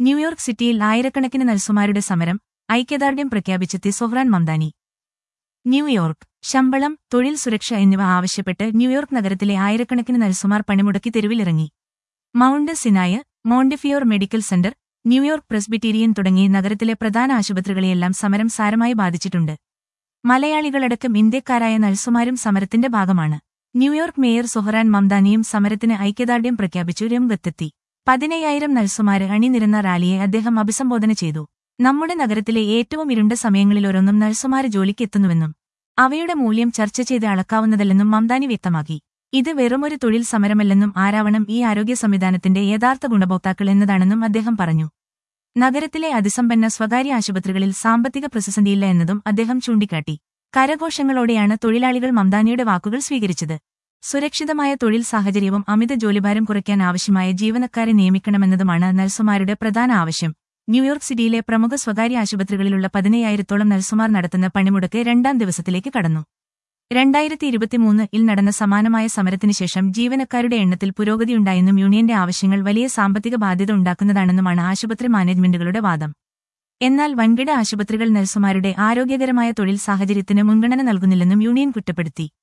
New York സിറ്റിയിൽ ആയിരക്കണക്കിന് നഴ്സുമാരുടെ സമരം ഐക്യദാർഢ്യം പ്രഖ്യാപിച്ചെത്തി സൊഹ്റാൻ മംദാനി ന്യൂയോർക്ക് ശമ്പളം തൊഴിൽ സുരക്ഷ എന്നിവ ആവശ്യപ്പെട്ട് ന്യൂയോർക്ക് നഗരത്തിലെ ആയിരക്കണക്കിന് നഴ്സുമാർ പണിമുടക്കി തെരുവിലിറങ്ങി Mount Sinai Montefiore Medical Center New York Presbyterian തുടങ്ങി നഗരത്തിലെ പ്രധാന ആശുപത്രികളെയെല്ലാം സമരം സാരമായി ബാധിച്ചിട്ടുണ്ട് മലയാളികളടക്കം ഇന്ത്യക്കാരായ നഴ്സുമാരും സമരത്തിന്റെ ഭാഗമാണ് ന്യൂയോർക്ക് മേയർ സൊഹറാൻ മംദാനിയും സമരത്തിന് ഐക്യദാർഢ്യം പ്രഖ്യാപിച്ചു രംഗത്തെത്തി പതിനയ്യായിരം നഴ്സുമാര് അണിനിരന്ന റാലിയെ അദ്ദേഹം അഭിസംബോധന ചെയ്തു നമ്മുടെ നഗരത്തിലെ ഏറ്റവും ഇരുണ്ട സമയങ്ങളിലൊരൊന്നും നഴ്സുമാര് ജോലിക്കെത്തുന്നുവെന്നും അവയുടെ മൂല്യം ചർച്ച ചെയ്ത് അളക്കാവുന്നതല്ലെന്നും മംദാനി വ്യക്തമാക്കി ഇത് വെറുമൊരു തൊഴിൽ സമരമല്ലെന്നും ആരാവണം ഈ ആരോഗ്യ സംവിധാനത്തിന്റെ യഥാർത്ഥ ഗുണഭോക്താക്കൾ എന്നതാണെന്നും അദ്ദേഹം പറഞ്ഞു നഗരത്തിലെ അതിസമ്പന്ന സ്വകാര്യ ആശുപത്രികളിൽ സാമ്പത്തിക പ്രതിസന്ധിയില്ല എന്നതും അദ്ദേഹം ചൂണ്ടിക്കാട്ടി കരഘോഷങ്ങളോടെയാണ് തൊഴിലാളികൾ മംദാനിയുടെ വാക്കുകൾ സ്വീകരിച്ചത് സുരക്ഷിതമായ തൊഴിൽ സാഹചര്യവും അമിത ജോലിഭാരം കുറയ്ക്കാൻ ആവശ്യമായ ജീവനക്കാരെ നിയമിക്കണമെന്നതുമാണ് നഴ്സുമാരുടെ പ്രധാന ആവശ്യം ന്യൂയോർക്ക് സിറ്റിയിലെ പ്രമുഖ സ്വകാര്യ ആശുപത്രികളിലുള്ള പതിനയ്യായിരത്തോളം നഴ്സുമാർ നടത്തുന്ന പണിമുടക്ക് രണ്ടാം ദിവസത്തിലേക്ക് കടന്നു രണ്ടായിരത്തി ഇരുപത്തിമൂന്ന് ഇൽ നടന്ന സമാനമായ സമരത്തിന് ശേഷം ജീവനക്കാരുടെ എണ്ണത്തിൽ പുരോഗതിയുണ്ടായെന്നും യൂണിയന്റെ ആവശ്യങ്ങൾ വലിയ സാമ്പത്തിക ബാധ്യത ഉണ്ടാക്കുന്നതാണെന്നുമാണ് ആശുപത്രി മാനേജ്മെന്റുകളുടെ വാദം എന്നാൽ വൻകിട ആശുപത്രികൾ നഴ്സുമാരുടെ ആരോഗ്യകരമായ തൊഴിൽ സാഹചര്യത്തിന് മുൻഗണന നൽകുന്നില്ലെന്നും യൂണിയൻ കുറ്റപ്പെടുത്തി